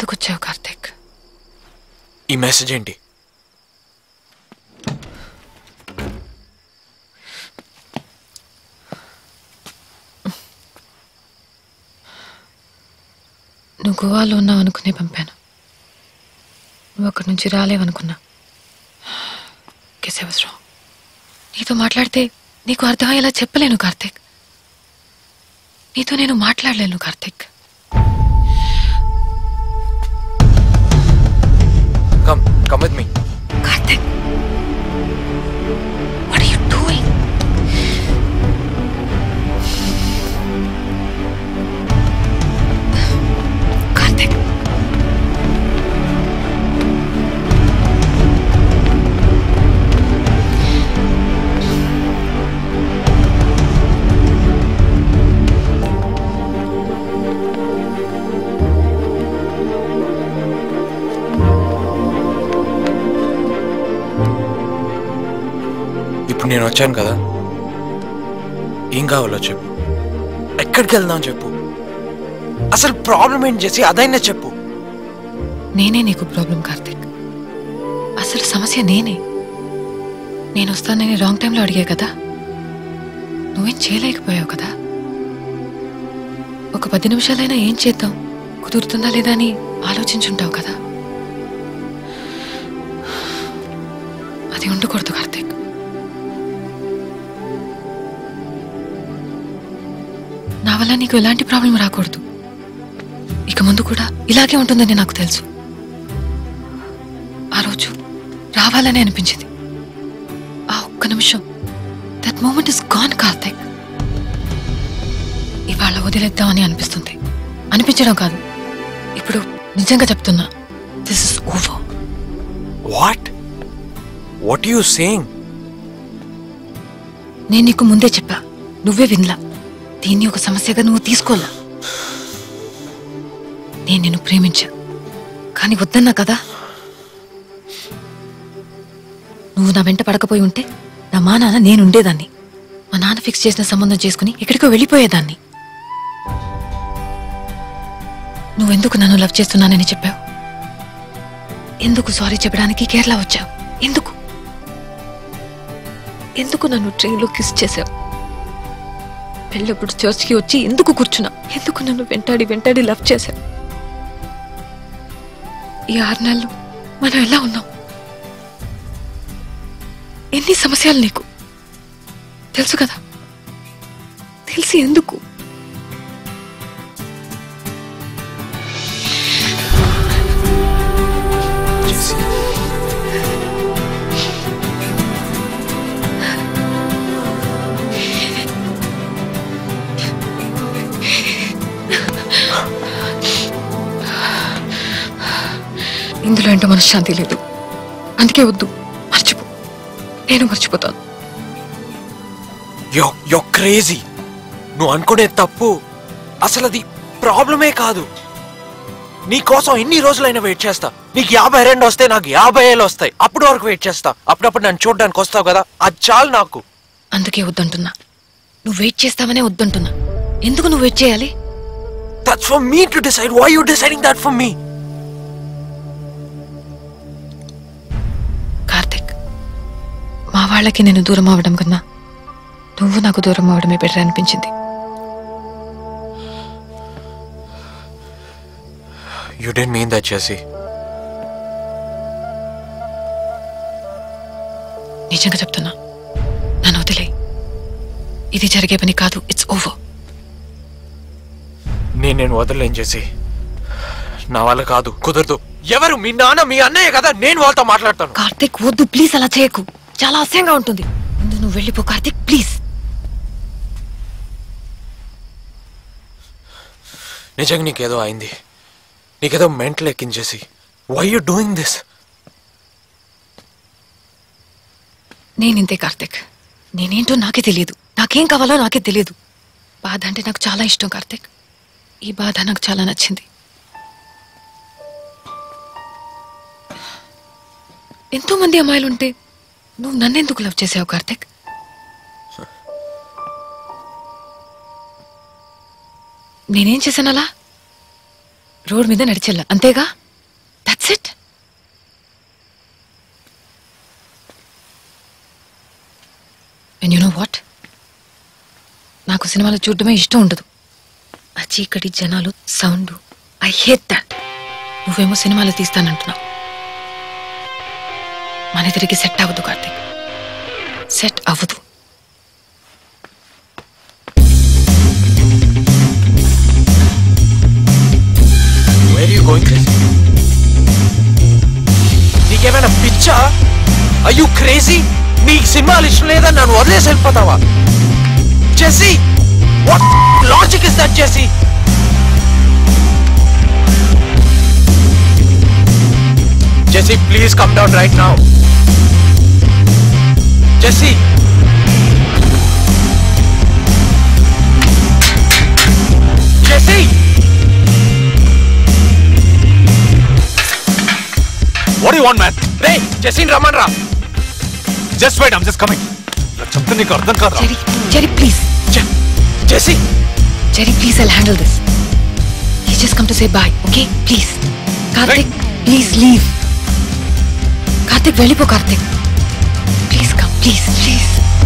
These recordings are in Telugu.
ఎందుకు వచ్చావు కార్తీక్ ఈ మెసేజ్ ఏంటి నువ్వు గోవాలో ఉన్నావు అనుకునే పంపాను నువ్వు అక్కడి నుంచి రాలేవనుకున్నా కెస్ అవసరం నీతో మాట్లాడితే నీకు అర్థమయ్యేలా చెప్పలేను కార్తీక్ నీతో నేను మాట్లాడలేను Karthik come come with me Karthik what are you doing Karthik ఇప్పుడు నేను వచ్చాను కదా ఏం కావాలో చెప్పు ఎక్కడికి వెళ్దాం చెప్పు అసలు ప్రాబ్లం ఏంటి చేసి అదైనా చెప్పు నేనే నీకు ప్రాబ్లం కార్తీక్ అసలు సమస్య నేనే నేను వస్తానని రాంగ్ టైంలో అడిగా కదా నువ్వేం చేయలేకపోయావు కదా ఒక పది నిమిషాలైనా ఏం చేద్దాం కుదురుతుందా లేదా అని ఆలోచించుంటావు కదా అది ఉండకూడదు కార్తీక్ నా వల్ల నీకు ఎలాంటి ప్రాబ్లం రాకూడదు ఇక ముందు కూడా ఇలాగే ఉంటుందని నాకు తెలుసు ఆ రోజు రావాలని అనిపించింది ఆ ఒక్క నిమిషం that moment is gone Karthik ఇవాళ వదిలేద్దామని అనిపిస్తుంది అనిపించడం కాదు ఇప్పుడు నిజంగా చెప్తున్నా this is over what what you saying నేను నీకు ముందే చెప్పా నువ్వే వినలా దీన్ని ఒక సమస్యగా నువ్వు తీసుకోలా నేను నిన్ను ప్రేమించా కానీ వద్దన్నా కదా నువ్వు నా వెంట పడకపోయి ఉంటే నా మా నాన్న నేనుండేదాన్ని మా నాన్న ఫిక్స్ చేసిన సంబంధం చేసుకుని ఎక్కడికో వెళ్ళిపోయేదాన్ని నువ్వెందుకు నన్ను లవ్ చేస్తున్నానని చెప్పావు ఎందుకు సారీ చెప్పడానికి కేరళ వచ్చావు ఎందుకు ఎందుకు నన్ను ట్రైన్లో కిస్ చేశావు పెళ్ళప్పుడు చర్చ్కి వచ్చి ఎందుకు కూర్చున్నా ఎందుకు నన్ను వెంటాడి వెంటాడి లవ్ చేశావు ఈ ఆరు నెలలు మనం ఎలా ఉన్నాం ఎన్ని సమస్యలు నీకు తెలుసు కదా తెలిసి ఎందుకు ఇందులో ఏంటో మనశ్శాంతి లేదు అందుకే వద్దు మర్చిపో నేను మర్చిపోతాను యో యో క్రేజీ నువ్వు అనుకునే తప్పు అసలు అది ప్రాబ్లమే కాదు నీ కోసం ఎన్ని రోజులైనా వెయిట్ చేస్తా నీకు యాభై రెండు వస్తే నాకు యాభై ఏళ్ళు వస్తాయి అప్పటి వరకు వెయిట్ చేస్తా అప్పుడప్పుడు నన్ను చూడడానికి వస్తావు కదా అది చాలు నాకు అందుకే వద్దంటున్నా నువ్వు వెయిట్ చేస్తావనే వద్దంటున్నా ఎందుకు నువ్వు వెయిట్ చేయాలి that's for me to decide why you deciding that for me Karthik మా వాళ్ళకి నేను దూరం అవడం కన్నా నువ్వు నాకు దూరం అవడమే బెటర్ అనిపించింది యు డెంట్ మీన్ దట్ చేసి నిజంగా చెప్తున్నా నన్ను వదిలే ఇది జరిగే పని కాదు ఇట్స్ ఓవర్ నేను నేను వదలలేం చేసి నా వల్ల కాదు కుదరదు ఎవరు మీ నాన్న మీ అన్నయ్య కదా నేను వాళ్ళతో మాట్లాడతాను కార్తిక్ వద్దు ప్లీజ్ అలా చేయకు చాలా అసహ్యంగా ఉంటుంది ముందు నువ్వు వెళ్ళిపో కార్తిక్ ప్లీజ్ నిజంగా నీకేదో అయింది నీకేదో మెంటల్ ఎక్కించేసి వై యు డూయింగ్ దిస్ నేనింతే కార్తిక్ నేనేంటో నాకే తెలియదు నాకేం కావాలో నాకే తెలియదు బాధ అంటే నాకు చాలా ఇష్టం కార్తిక్ ఈ బాధ నాకు చాలా నచ్చింది ఎంతో మంది అమ్మాయిలుంటే నువ్వు నన్నెందుకు లవ్ చేసావు కార్తిక్ నేనేం చేశాను అలా రోడ్ మీద నడిచెళ్ళ అంతేగా that's it and you know what నాకు సినిమాలు చూడడమే ఇష్టం ఉండదు ఆ చీకటి జనాలు సౌండ్ ఐ హేట్ దట్ నువ్వేమో సినిమాలు తీస్తానంటున్నావు మన ఇద్దరికి సెట్ అవ్వదు కార్తీక్ సెట్ అవ్వదు వేర్ యూ గోయింగ్ క్రేజీ నీకేమైనా పిచ్చా అయ్యూ క్రేజీ నీకు సినిమాలు ఇష్టం లేదని నన్ను వదిలేసి వెళ్ళిపోతావా Jessie what logic is that Jessie Jessie please calm down right now Jessie Jessie what you want man రే జెస్సీని రమ్మని రా just wait I'm just coming చెప్తే నీకు అర్థం కాదు జెరీ జెరీ ప్లీజ్ జె- Jessie Jerry please I'll handle this he just come to say bye okay please Karthik please leave Karthik వెళ్ళిపో Karthik please come please please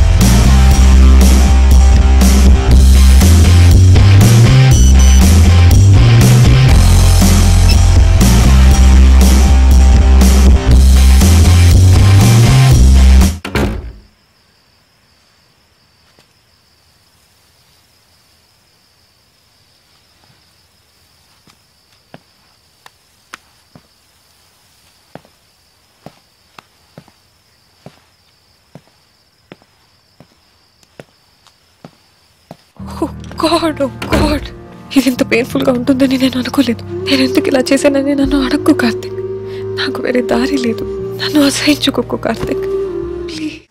God oh God ఇది ఇంత పెయిన్ఫుల్ గా ఉంటుందని నేను అనుకోలేదు నేను ఎందుకు ఇలా చేశానని నన్ను అడక్కు కార్తిక్ నాకు వేరే దారి లేదు నన్ను అసహించుకోకు కార్తిక్ ప్లీజ్